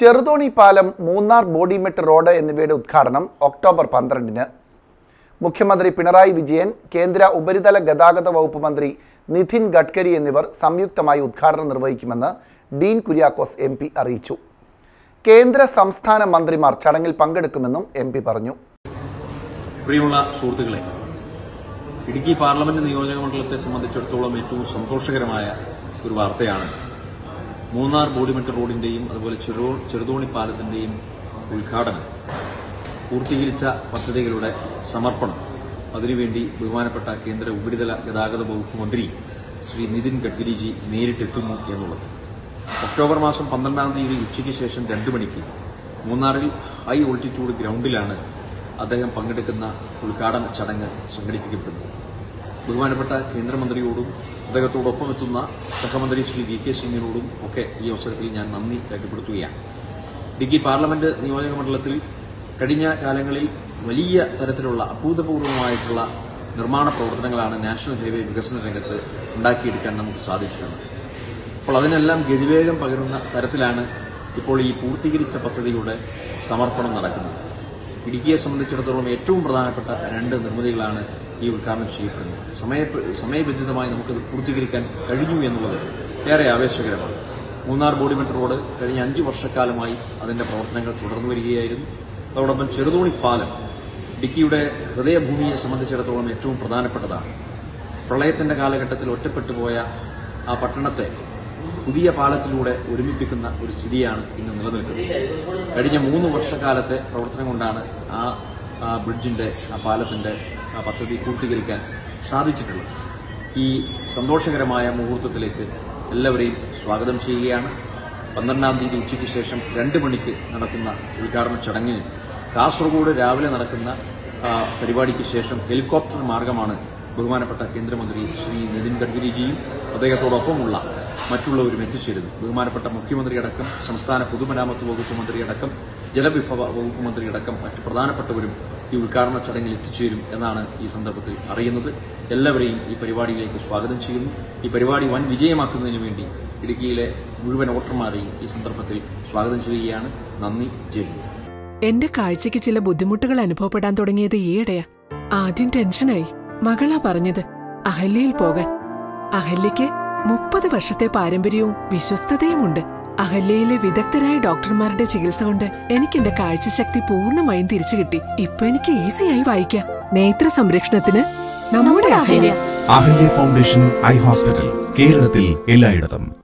ചെറുതോണി പാലം മൂന്നാർ ബോഡിമെട്ട് റോഡ് എന്നിവയുടെ ഉദ്ഘാടനം ഒക്ടോബർ പന്ത്രണ്ടിന് മുഖ്യമന്ത്രി പിണറായി വിജയൻ കേന്ദ്ര ഉപരിതല ഗതാഗത വകുപ്പ് മന്ത്രി നിതിൻ ഗഡ്കരി എന്നിവർ സംയുക്തമായി ഉദ്ഘാടനം നിർവഹിക്കുമെന്ന് ഡീൻ കുര്യാക്കോസ് എം പി അറിയിച്ചു കേന്ദ്ര സംസ്ഥാന മന്ത്രിമാർ ചടങ്ങിൽ പങ്കെടുക്കുമെന്നും എം പി പറഞ്ഞു പ്രിയമുള്ള സുഹൃത്തുക്കളെ ഇടുക്കി പാർലമെന്റ് നിയോജക മണ്ഡലത്തെ സംബന്ധിച്ചിടത്തോളം ഏറ്റവും സന്തോഷകരമായ ഒരു വാർത്തയാണ് മൂന്നാർ ബോഡിമെട്ട് റോഡിന്റെയും അതുപോലെ ചെറു- ചെറുതോണി പാലത്തിന്റെയും ഉദ്ഘാടനം പൂർത്തീകരിച്ച പദ്ധതികളുടെ സമർപ്പണം അതിനുവേണ്ടി ബഹുമാനപ്പെട്ട കേന്ദ്ര ഉപരിതല ഗതാഗത വകുപ്പ് മന്ത്രി ശ്രീ നിതിൻ ഗഡ്കരിജി നേരിട്ടെത്തുന്നു എന്നുള്ളത് ഒക്ടോബർ മാസം പന്ത്രണ്ടാം തീയതി ഉച്ചയ്ക്ക് ശേഷം രണ്ടു മണിക്ക് മൂന്നാറിൽ ഹൈ ഓൾട്ടിറ്റ്യൂഡ് ഗ്രൌണ്ടിലാണ് അദ്ദേഹം പങ്കെടുക്കുന്ന ഉദ്ഘാടന ചടങ്ങ് സംഘടിപ്പിക്കപ്പെടുന്നത് ബഹുമാനപ്പെട്ട കേന്ദ്രമന്ത്രിയോടും അദ്ദേഹത്തോടൊപ്പം എത്തുന്ന സഹമന്ത്രി ശ്രീ വി കെ സിംഗിനോടും ഒക്കെ ഈ അവസരത്തിൽ ഞാൻ നന്ദി രേഖപ്പെടുത്തുകയാണ് ഇടുക്കി പാർലമെന്റ് നിയോജക മണ്ഡലത്തിൽ കഴിഞ്ഞ കാലങ്ങളിൽ വലിയ തരത്തിലുള്ള അഭൂതപൂർവമായിട്ടുള്ള നിർമ്മാണ പ്രവർത്തനങ്ങളാണ് നാഷണൽ ഹൈവേ വികസന രംഗത്ത് ഉണ്ടാക്കിയെടുക്കാൻ നമുക്ക് സാധിച്ചിട്ടുള്ളത് അപ്പോൾ അതിനെല്ലാം ഗതിവേഗം പകരുന്ന തരത്തിലാണ് ഇപ്പോൾ ഈ പൂർത്തീകരിച്ച പദ്ധതിയുടെ സമർപ്പണം നടക്കുന്നത് ഇടുക്കിയെ സംബന്ധിച്ചിടത്തോളം ഏറ്റവും പ്രധാനപ്പെട്ട രണ്ട് നിർമ്മിതികളാണ് ഈ ഉദ്ഘാടനം ചെയ്യപ്പെടുന്നത് സമയ സമയബന്ധിതമായി നമുക്കത് പൂർത്തീകരിക്കാൻ കഴിഞ്ഞു എന്നുള്ളത് ഏറെ ആവേശകരമാണ് മൂന്നാർ ബോഡിമെട്ട് റോഡ് കഴിഞ്ഞ അഞ്ചു വർഷക്കാലമായി അതിന്റെ പ്രവർത്തനങ്ങൾ തുടർന്നു വരികയായിരുന്നു അതോടൊപ്പം ചെറുതോണി പാലം ഇടുക്കിയുടെ ഹൃദയഭൂമിയെ സംബന്ധിച്ചിടത്തോളം ഏറ്റവും പ്രധാനപ്പെട്ടതാണ് പ്രളയത്തിന്റെ കാലഘട്ടത്തിൽ ഒറ്റപ്പെട്ടു പോയ ആ പട്ടണത്തെ പുതിയ പാലത്തിലൂടെ ഒരുമിപ്പിക്കുന്ന ഒരു സ്ഥിതിയാണ് ഇന്ന് നിലനിൽക്കുന്നത് കഴിഞ്ഞ മൂന്ന് വർഷക്കാലത്തെ പ്രവർത്തനം കൊണ്ടാണ് ആ ആ ബ്രിഡ്ജിന്റെ ആ പാലത്തിന്റെ ആ പദ്ധതി പൂർത്തീകരിക്കാൻ സാധിച്ചിട്ടുള്ളത് ഈ സന്തോഷകരമായ മുഹൂർത്തത്തിലേക്ക് എല്ലാവരെയും സ്വാഗതം ചെയ്യുകയാണ് പന്ത്രണ്ടാം തീയതി ഉച്ചയ്ക്ക് ശേഷം രണ്ട് മണിക്ക് നടക്കുന്ന ഉദ്ഘാടന ചടങ്ങിന് കാസർഗോഡ് രാവിലെ നടക്കുന്ന ആ, പരിപാടിക്ക് ശേഷം ഹെലികോപ്റ്റർ മാർഗമാണ് ബഹുമാനപ്പെട്ട കേന്ദ്രമന്ത്രി ശ്രീ നിതിൻ ഗഡ്കരിജിയും അദ്ദേഹത്തോടൊപ്പമുള്ള മറ്റുള്ളവരും എത്തിച്ചേരുന്നു ബഹുമാനപ്പെട്ട മുഖ്യമന്ത്രിയടക്കം സംസ്ഥാന പൊതുമരാമത്ത് വകുപ്പ് മന്ത്രിയടക്കം ജലവിഭവ വകുപ്പ് മന്ത്രിയടക്കം മറ്റ് പ്രധാനപ്പെട്ടവരും ഈ ഉദ്ഘാടന ചടങ്ങിൽ എത്തിച്ചേരും എന്നാണ് ഈ സന്ദർഭത്തിൽ അറിയുന്നത് എല്ലാവരെയും ഈ പരിപാടിയിലേക്ക് സ്വാഗതം ചെയ്യുന്നു ഈ പരിപാടി വൻ വിജയമാക്കുന്നതിന് വേണ്ടി ഇടുക്കിയിലെ മുഴുവൻ വോട്ടർമാരെയും ഈ സന്ദർഭത്തിൽ സ്വാഗതം ചെയ്യുകയാണ് നന്ദി ജയ് ഹിന്ദ് എന്റെ കാഴ്ചയ്ക്ക് ചില ബുദ്ധിമുട്ടുകൾ അനുഭവപ്പെടാൻ തുടങ്ങിയത് ഈയിടെയാ ആദ്യം ടെൻഷനായി മകളാ പറഞ്ഞത് അഹല്യയിൽ പോകാൻ അഹല്യയ്ക്ക് മുപ്പത് വർഷത്തെ പാരമ്പര്യവും വിശ്വസ്തതയുമുണ്ട് അഹല്യയിലെ വിദഗ്ധരായ ഡോക്ടർമാരുടെ ചികിത്സ കൊണ്ട് എനിക്ക് എന്റെ കാഴ്ചശക്തി പൂർണ്ണമായും തിരിച്ചു കിട്ടി ഇപ്പൊ എനിക്ക് ഈസിയായി വായിക്കാം നേത്ര സംരക്ഷണത്തിന് നമ്മുടെ Ahalya Ahalya foundation eye hospital കേരളത്തിൽ എല്ലായിടത്തും